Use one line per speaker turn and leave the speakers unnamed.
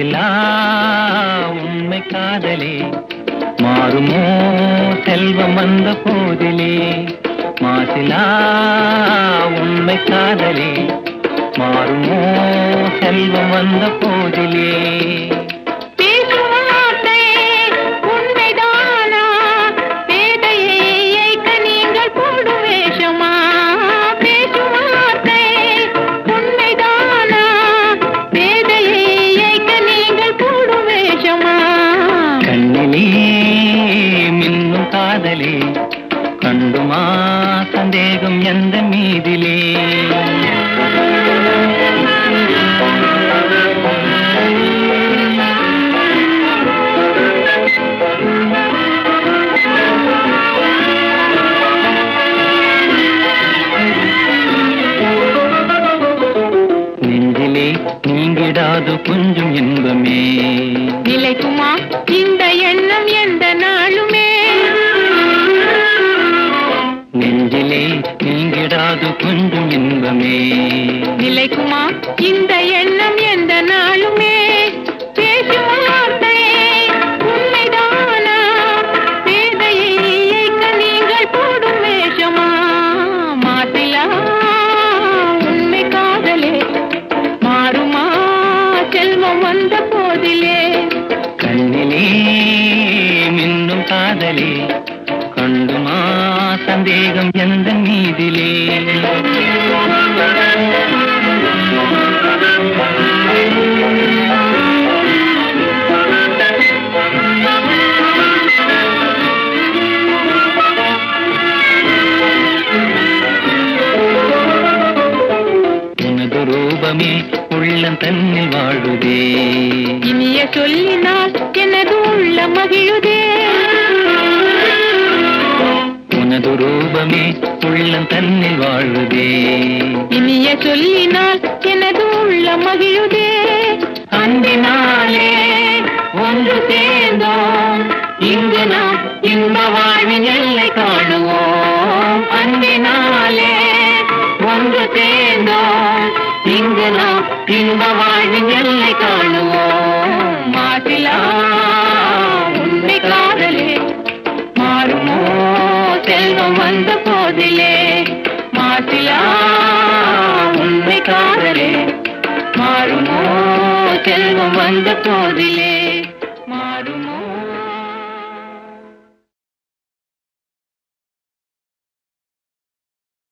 மாசிலா உண்மை காதலே மாறுமோ செல்வம் வந்த போதிலே மாசிலா உண்மை காதலே மாறுமோ செல்வம் வந்த போதிலே
பேசும் வார்த்தை உண்மைதானா பேதையை ஏய்க்க நீங்கள் போடும் வேஷமா பேசும் வார்த்தை உண்மைதானா பேதையை ஏய்க்க நீங்கள் போடும் வேஷமா
கண்ணிலே மின்னும் காதலே கண்டுமா சந்தேகம் எந்த மீதிலே நெஞ்சிலே நீங்கிடாது கொஞ்சம் இன்பமே
நிலைக்குமா இந்த எண்ணம் எந்த நாளுமே
நெஞ்சிலே நீங்கிடாது கொஞ்சம் இன்பமே
நிலைக்குமா இந்த எண்ணம் எந்த நாளுமே பேசும் வார்த்தை உண்மைதானா பேதையை ஏய்க்க நீங்கள் போடும் வேஷமா மாத்திலா உண்மை காதலே மாறுமா செல்வம் வந்த போதிலே
கண்ணிலே மின்னும் காதலே கண்டுமா சந்தேகம் எந்த மீதிலே உனது ரூபமே உள்ளம் தன்னில் வாழுதே
இனிய சொல்லினால் எனது உள்ள மகிழுதே
உனது ரூபமே உள்ளம் தன்னில் வாழுதே
இனிய சொல்லினால் எனது உள்ள மகிழுதே
அன்பினாலே ஒன்று சேர்ந்தோம் இங்கு நாம் இன்ப வாழ்வின் எல்லை காணுவோம் அன்பினாலே ஒன்று சேர்ந்தோம் இங்கு நாம் இன்ப வாழ்வின் எல்லை காணுவோம் மாசிலா உண்மை காதலே மாறுமோ செல்வம் வந்த போதிலே மாசிலா உண்மை காதலே மாறுமோ செல்வம் வந்த போதிலே